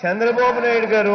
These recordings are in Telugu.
చంద్రబాబు నాయుడు గారు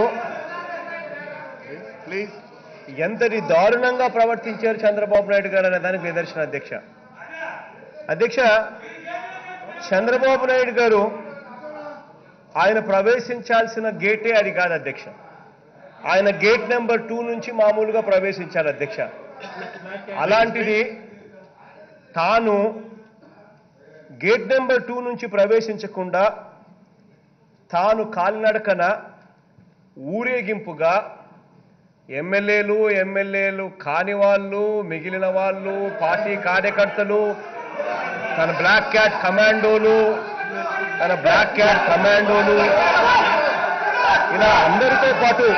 ప్లీజ్ ఎంతటి దారుణంగా ప్రవర్తించారు చంద్రబాబు నాయుడు గారు అనే దానికి నిదర్శన అధ్యక్ష అధ్యక్ష చంద్రబాబు నాయుడు గారు ఆయన ప్రవేశించాల్సిన గేటే అది కాదు అధ్యక్ష ఆయన గేట్ నెంబర్ టూ నుంచి మామూలుగా ప్రవేశించాలి అధ్యక్ష అలాంటిది తాను గేట్ నెంబర్ టూ నుంచి ప్రవేశించకుండా తాను కాలినడకన ఊరేగింపుగా ఎమ్మెల్యేలు ఎమ్మెల్యేలు కాని వాళ్ళు మిగిలిన వాళ్ళు పార్టీ కార్యకర్తలు తన బ్లాక్ క్యాట్ కమాండోలు తన బ్లాక్ క్యాట్ కమాండోలు ఇలా అందరితో పాటు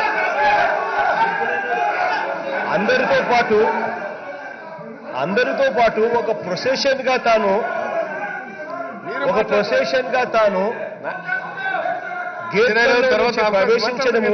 అందరితో పాటు అందరితో పాటు ఒక ప్రొసెషన్ గా తాను ఒక ప్రొసెషన్ గా తాను గేట్లలో నుంచి ప్రవేశించడము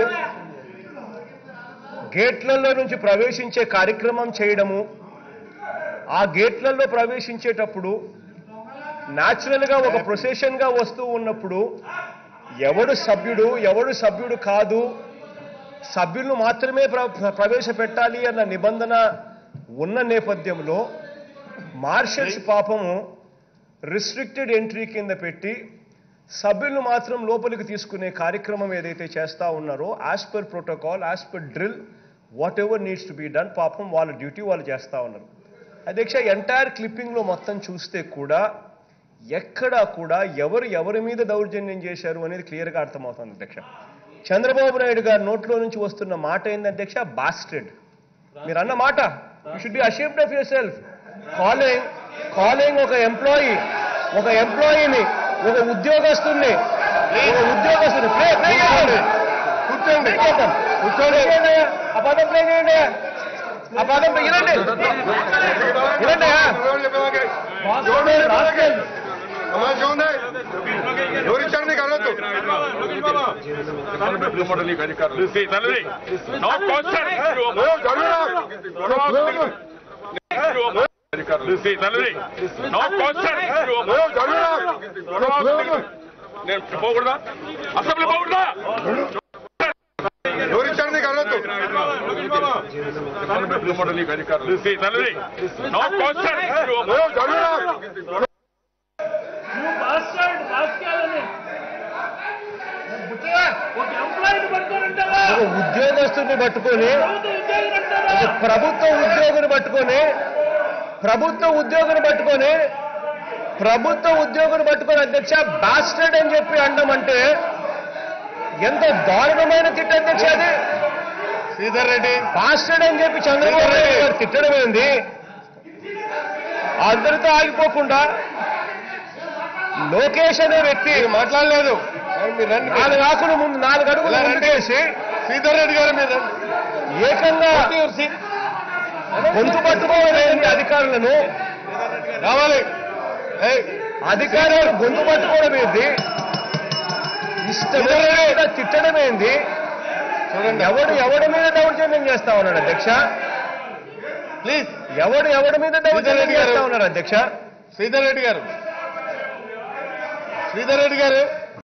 గేట్లలో నుంచి ప్రవేశించే కార్యక్రమం చేయడము ఆ గేట్లలో ప్రవేశించేటప్పుడు న్యాచురల్ గా ఒక ప్రొసెషన్ గా వస్తూ ఉన్నప్పుడు ఎవడు సభ్యుడు ఎవడు సభ్యుడు కాదు సభ్యులను మాత్రమే ప్ర- ప్రవేశపెట్టాలి అన్న నిబంధన ఉన్న నేపథ్యంలో మార్షల్స్ పాపము రిస్ట్రిక్టెడ్ ఎంట్రీ కింద పెట్టి సభ్యులను మాత్రం లోపలికి తీసుకునే కార్యక్రమం ఏదైతే చేస్తా ఉన్నారో as per protocol as per drill whatever needs to be done పాపం వాళ్ళ డ్యూటీ వాళ్ళు చేస్తా ఉన్నారు అధ్యక్ష ఎంటైర్ క్లిప్పింగ్లో మొత్తం చూస్తే కూడా ఎక్కడా కూడా ఎవరు ఎవరి మీద దౌర్జన్యం చేశారు అనేది క్లియర్గా అర్థమవుతుంది అధ్యక్ష చంద్రబాబు నాయుడు గారి నోట్లో నుంచి వస్తున్న మాట ఏంది అధ్యక్ష బాస్టెడ్ మీరు అన్న మాట you should be ashamed of yourself calling calling ఒక ఎంప్లాయీ ఒక ఎంప్లాయీని ఒక ఉద్యోగస్తుని ఒక ఉద్యోగస్తుని ప్లే ప్లే చేయండి కూర్చోండి ప్లే చేద్దాం కూర్చోండి ఆ పదం ప్లే చేయండి ఆ పదం ప్లే- వినండి వినండి ఎవరు ఇచ్చారు నీకు అడగద్దు See, Tanvi, no question. See, Tanvi, no question. నేను పోకూడదా అసెంబ్లీ పోకూడదా ఎవరు ఇచ్చారు నీకు అడగద్దు See, Tanvi, no question. Master రాజకీయాలని ఒక ఎంప్లాయీని పట్టుకోనంటావా ఒక ఉద్యోగస్తుని పట్టుకొని ప్రభుత్వ ఉద్యోగులు ఒక ప్రభుత్వ ఉద్యోగిని అంటారా పట్టుకొని ప్రభుత్వ ఉద్యోగిని పట్టుకొని ప్రభుత్వ ఉద్యోగిని పట్టుకొని అధ్యక్ష బాస్టర్డ్ అని చెప్పి అండం అంటే ఎంత దారుణమైన తిట్ట అధ్యక్ష అది శ్రీధర్ రెడ్డి బాస్టర్డ్ అని చెప్పి చంద్రబాబు నాయుడు గారు తిట్టడం ఏంది అందరితో ఆగిపోకుండా లోకేష్ అనే వ్యక్తి మీరు మాట్లాడలేదు మీరు రండి నాలుగు ఆకులు ముందు నాలుగు అడుగులు ఇలా రండి. ముందుకేసి శ్రీధర్ రెడ్డి గారు మీరు రండి. ఏకంగా గొంతు పట్టుకోవాలని అధికారులను రావాలి ఏయ్, అధికారులు గొంతు పట్టుకోవడం ఏంది ఇష్టమైన తిట్టడం ఏంది చూడండి ఎవడు ఎవడి మీద దౌర్జన్యం చేస్తా ఉన్నాడు అధ్యక్ష ప్లీజ్ ఎవడు ఎవడి మీద దౌర్జన్యం రెడ్డి గారు. చేస్తా ఉన్నాడు అధ్యక్ష శ్రీధర్ రెడ్డి గారు శ్రీధర్ రెడ్డి గారు